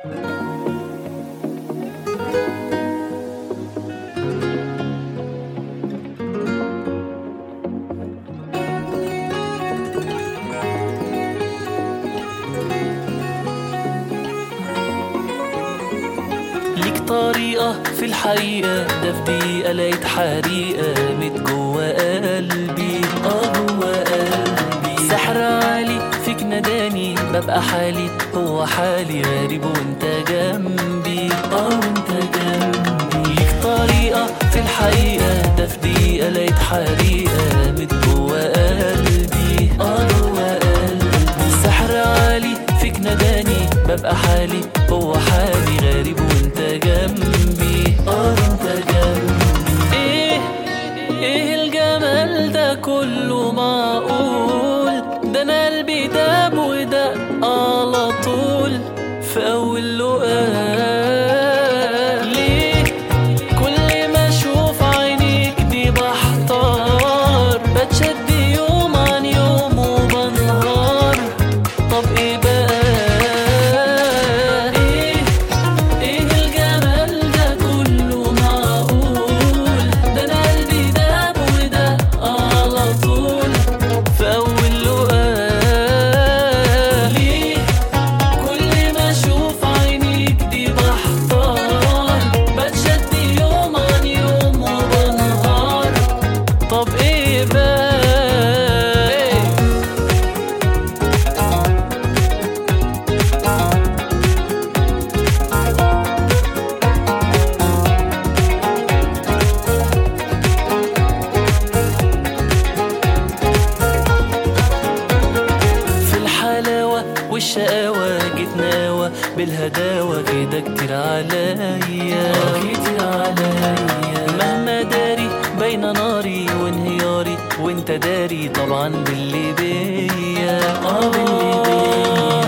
ليك طريقة في الحقيقة ده في دقيقة لقيت حريقة مت جوا قلبي اه جوا قلبي سحر عالي فيك ناداني ببقى حالي هو حالي غريب وانت جنبي اه وانت جنبي ليك طريقة في الحقيقة ده في دقيقة لقيت حريقة مت جوا قلبي اه جوا قلبي سحر عالي فيك ناداني ببقى حالي هو حالي غريب وانت جنبي اه انت جنبي ايه ايه الجمال ده كله معقول ده انا قلبي داب ودق على طول في اول لقاء ليه كل ما اشوف عينيك دي بحتار بتشد يوم عن يوم وبنهار طب ايه بقى ايه ايه الجمال ده كله معقول ده انا قلبي داب ودق على طول في اول لقاء ليه كل ما اشوف عينيك دي بحتار بتشد يوم عن يوم وبنهار طب ايه بقى في الحلاوة والشقاوة جيت ناوى بالهداوة كده كتير عليا كتير عليا مهما داري بين ناري وانهياري وانت داري طبعا باللي بيا اه باللي بيا